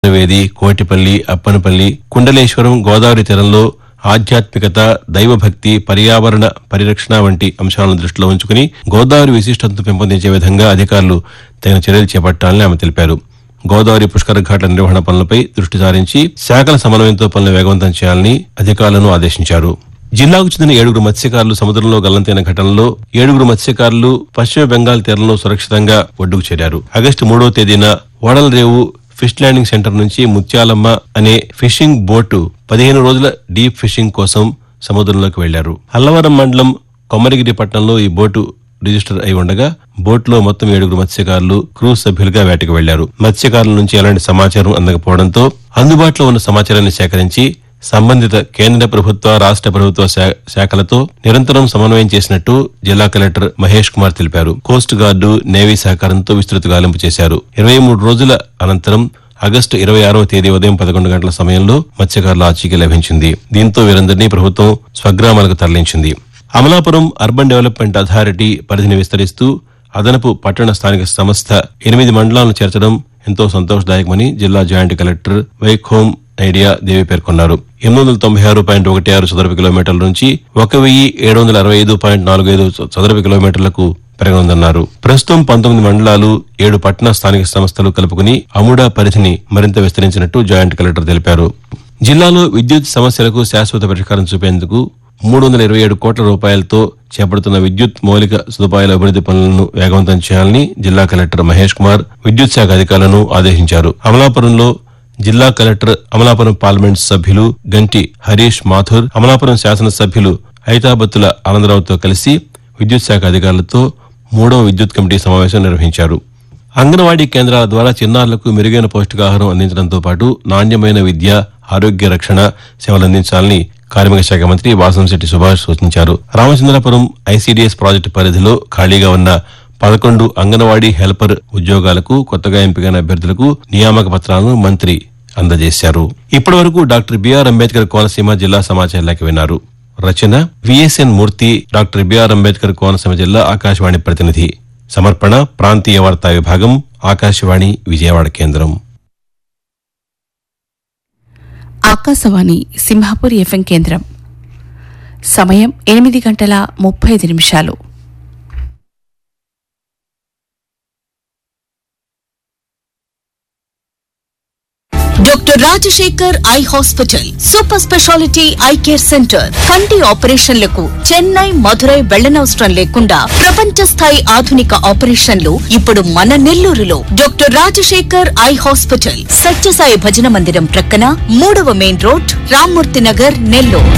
వేది కోటిపల్లి అప్పనపల్లి కుండలేశ్వరం గోదావరి తీరంలో ఆధ్యాత్మికత దైవభక్తి పర్యావరణ పరిరక్షణ వంటి అంశాలను దృష్టిలో ఉంచుకుని గోదావరి విశిష్టతను పెంపొందించే విధంగా అధికారులు తగిన చర్యలు చేపట్టాలని ఆమె తెలిపారు గోదావరి పుష్కర ఘాట్ల నిర్వహణ పనులపై దృష్టి సారించి శాఖల సమన్వయంతో పనులు వేగవంతం చేయాలని అధికారులను ఆదేశించారు జిల్లాకు చెందిన ఏడుగురు మత్స్యకారులు సముద్రంలో గల్లంతైన ఘటనలో ఏడుగురు మత్స్యకారులు పశ్చిమ బెంగాల్ తీరంలో సురక్షితంగా ఒడ్డుకు చేరారు ఆగస్టు మూడో తేదీన ఓడలరేవు ఫిష్ ల్యాండింగ్ సెంటర్ నుంచి ముత్యాలమ్మ అనే ఫిషింగ్ బోటు పదిహేను రోజుల డీప్ ఫిషింగ్ కోసం సముద్రంలోకి వెళ్లారు అల్లవరం మండలం కొమ్మరిగిరి పట్టణంలో ఈ బోటు రిజిస్టర్ అయి ఉండగా బోట్లో మొత్తం ఏడుగురు మత్స్యకారులు క్రూజ్ సభ్యులుగా వేటకు వెళ్లారు మత్స్యకారుల నుంచి ఎలాంటి సమాచారం అందకపోవడంతో అందుబాటులో ఉన్న సమాచారాన్ని సేకరించి సంబంధిత కేంద్ర ప్రభుత్వ రాష్ట్ర ప్రభుత్వ శా- శాఖలతో నిరంతరం సమన్వయం చేసినట్టు జిల్లా కలెక్టర్ మహేష్ కుమార్ తెలిపారు కోస్ట్ గార్డు నేవీ సహకారంతో విస్తృత గాలింపు చేశారు ఇరవై మూడు రోజుల అనంతరం ఆగస్టు ఇరవై ఆరవ తేదీ ఉదయం పదకొండు గంటల సమయంలో మత్స్యకారుల ఆచూకీ లభించింది దీంతో వీరందరినీ ప్రభుత్వం స్వగ్రామాలకు తరలించింది అమలాపురం అర్బన్ డెవలప్మెంట్ అథారిటీ పరిధిని విస్తరిస్తూ అదనపు పట్టణ స్థానిక సంస్థ ఎనిమిది మండలాలను చేర్చడం ఎంతో సంతోషదాయకమని జిల్లా జాయింట్ కలెక్టర్ వైఖోమ్ ఐడియా దేవి పేర్కొన్నారు ఎనిమిది వందల తొంభై ఆరు పాయింట్ ఒకటి ఆరు చదరపు కిలోమీటర్ల నుంచి ఒక వెయ్యి ఏడు వందల అరవై ఐదు పాయింట్ నాలుగు ఐదు చదరపు కిలోమీటర్లకు పెరగనుందన్నారు ప్రస్తుతం పంతొమ్మిది మండలాలు ఏడు పట్టణ స్థానిక సంస్థలు కలుపుకుని అముడా పరిధిని మరింత విస్తరించినట్టు జాయింట్ కలెక్టర్ తెలిపారు జిల్లాలో విద్యుత్ సమస్యలకు శాశ్వత పరిష్కారం చూపేందుకు మూడు వందల ఇరవై ఏడు కోట్ల రూపాయలతో చేపడుతున్న విద్యుత్ మౌలిక సదుపాయాల అభివృద్ది పనులను వేగవంతం చేయాలని జిల్లా కలెక్టర్ మహేష్ కుమార్ విద్యుత్ శాఖ అధికారులను ఆదేశించారు అమలాపురంలో జిల్లా కలెక్టర్ అమలాపురం పార్లమెంట్ సభ్యులు గంటి హరీష్ మాథుర్ అమలాపురం శాసనసభ్యులు ఐతాబత్తుల ఆనందరావుతో కలిసి విద్యుత్ శాఖ అధికారులతో మూడవ విద్యుత్ కమిటీ సమావేశం నిర్వహించారు అంగన్వాడీ కేంద్రాల ద్వారా చిన్నారులకు మెరుగైన పౌష్టికాహారం అందించడంతో పాటు నాణ్యమైన విద్య ఆరోగ్య రక్షణ సేవలు అందించాలని కార్మిక శాఖ మంత్రి వాసంశెట్టి సుభాష్ సూచించారు రామచంద్రపురం ఐసీడీఎస్ ప్రాజెక్టు పరిధిలో ఖాళీగా ఉన్న పదకొండు అంగన్వాడీ హెల్పర్ ఉద్యోగాలకు కొత్తగా ఎంపికైన అభ్యర్థులకు నియామక పత్రాలను మంత్రి అందజేశారు ఇప్పటి వరకు డాక్టర్ బిఆర్ అంబేద్కర్ కోనసీమ జిల్లా సమాచార లేఖ విన్నారు రచన VSN Murthy doctor BR Ambedkar Konaseema జిల్లా ఆకాశవాణి ప్రతినిధి సమర్పణ ప్రాంతీయ వార్తా విభాగం ఆకాశవాణి విజయవాడ కేంద్రం ఆకాశవాణి సింహాపూర్ ఎఫ్ఎం కేంద్రం సమయం ఎనిమిది గంటల ముప్పై ఐదు నిమిషాలు doctor Rajasekhar eye hospital super speciality eye care centre కంటి ఆపరేషన్లకు చెన్నై మధురై వెళ్లనవసరం లేకుండా ప్రపంచ స్థాయి ఆధునిక ఆపరేషన్లు ఇప్పుడు మన నెల్లూరులో doctor Rajasekhar eye hospital Sathyasai భజన మందిరం ప్రక్కన మూడవ మెయిన్ రోడ్ రామ్మూర్తి నగర్ నెల్లూరు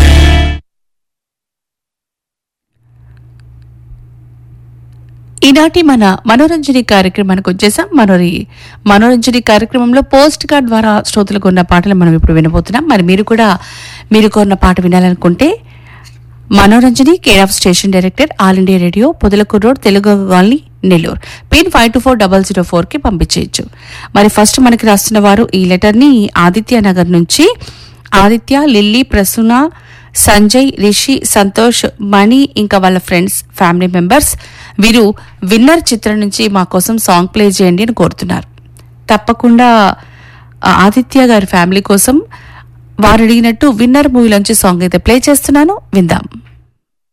ఈనాటి మన మనోరంజని కార్యక్రమానికి వచ్చేసాం మనోరి మనోరంజని కార్యక్రమంలో పోస్ట్ కార్డ్ ద్వారా శ్రోతలకు ఉన్న పాటలు మనం ఇప్పుడు వినబోతున్నాం మరి మీరు కూడా మీరు కోరిన పాట వినాలనుకుంటే Manoranjani care of station director All India Radio Podalakuru road Telugu colony Nellore pin five two four double zero four కి పంపించేయచ్చు మరి ఫస్ట్ మనకి రాస్తున్న వారు ఈ లెటర్ ని ఆదిత్య నగర్ నుంచి ఆదిత్య లిల్లీ ప్రసూన సంజయ్ రిషి సంతోష్ మణి ఇంకా వాళ్ళ ఫ్రెండ్స్ ఫ్యామిలీ మెంబర్స్ వీరు విన్నర్ చిత్రం నుంచి మా కోసం సాంగ్ ప్లే చేయండి అని కోరుతున్నారు తప్పకుండా ఆ, ఆదిత్య గారి ఫ్యామిలీ కోసం వారు అడిగినట్టు విన్నర్ మూవీలోంచి సాంగ్ అయితే ప్లే చేస్తున్నాను విందాం